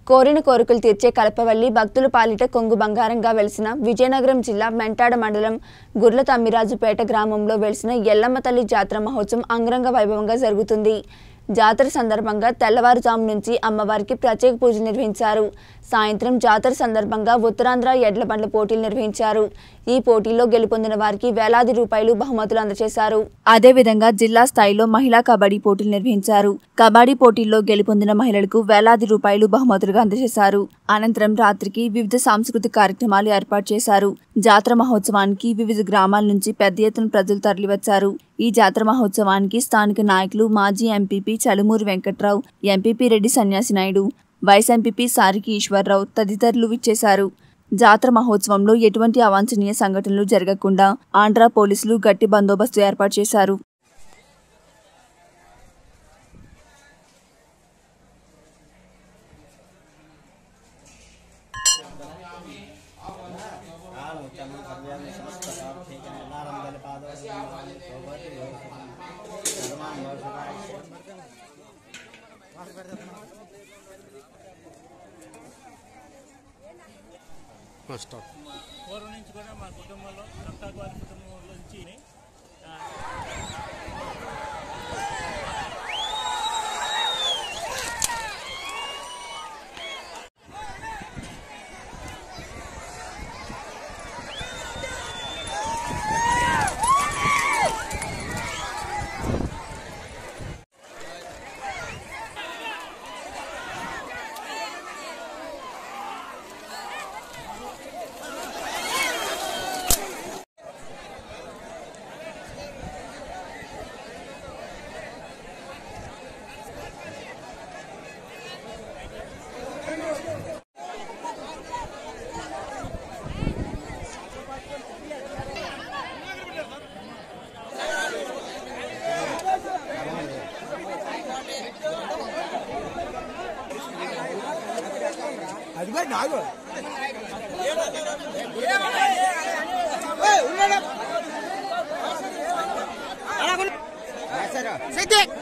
కోరిన కోరికలు తీర్చే కలపవల్లి భక్తుల పాలిట కొంగు బంగారంగా వెలిసిన విజయనగరం జిల్లా మెంటాడ మండలం గుర్ల తమ్మిరాజుపేట గ్రామంలో వెలిసిన ఎల్లమ్మ తల్లి జాతర మహోత్సవం అంగరంగ వైభవంగా జరుగుతుంది జాతర సందర్భంగా తెల్లవారుజాము నుంచి అమ్మవారికి ప్రత్యేక పూజలు నిర్వహించారు సాయంత్రం జాతర సందర్భంగా ఉత్తరాంధ్ర ఎడ్ల బండ్ల పోటీలు నిర్వహించారు ఈ పోటీల్లో గెలుపొందిన వారికి వేలాది రూపాయలు బహుమతులు అందజేశారు అదేవిధంగా జిల్లా స్థాయిలో మహిళా కబడ్డీ పోటీలు నిర్వహించారు కబడ్డీ పోటీల్లో గెలుపొందిన మహిళలకు వేలాది రూపాయలు బహుమతులుగా అందజేశారు అనంతరం రాత్రికి వివిధ సాంస్కృతిక కార్యక్రమాలు ఏర్పాటు చేశారు జాతర మహోత్సవానికి వివిధ గ్రామాల నుంచి పెద్ద ఎత్తున ప్రజలు తరలివచ్చారు ఈ జాతర మహోత్సవానికి స్థానిక నాయకులు మాజీ MPP Chalumuri Venkatrao MPP Reddy Sanyasi Naidu vice MPP Sariki Eshwarrao తదితరులు విచ్చేశారు జాతర మహోత్సవంలో ఎటువంటి అవాంఛనీయ సంఘటనలు జరగకుండా ఆంధ్రా పోలీసులు గట్టి బందోబస్తు ఏర్పాటు చేశారు స్టాప్ పూర్వం నుంచి కూడా మా కుటుంబంలో సప్తాక్ వారి కుటుంబం నుంచి ఆ, అది కూడా నాగు సిద్దిక్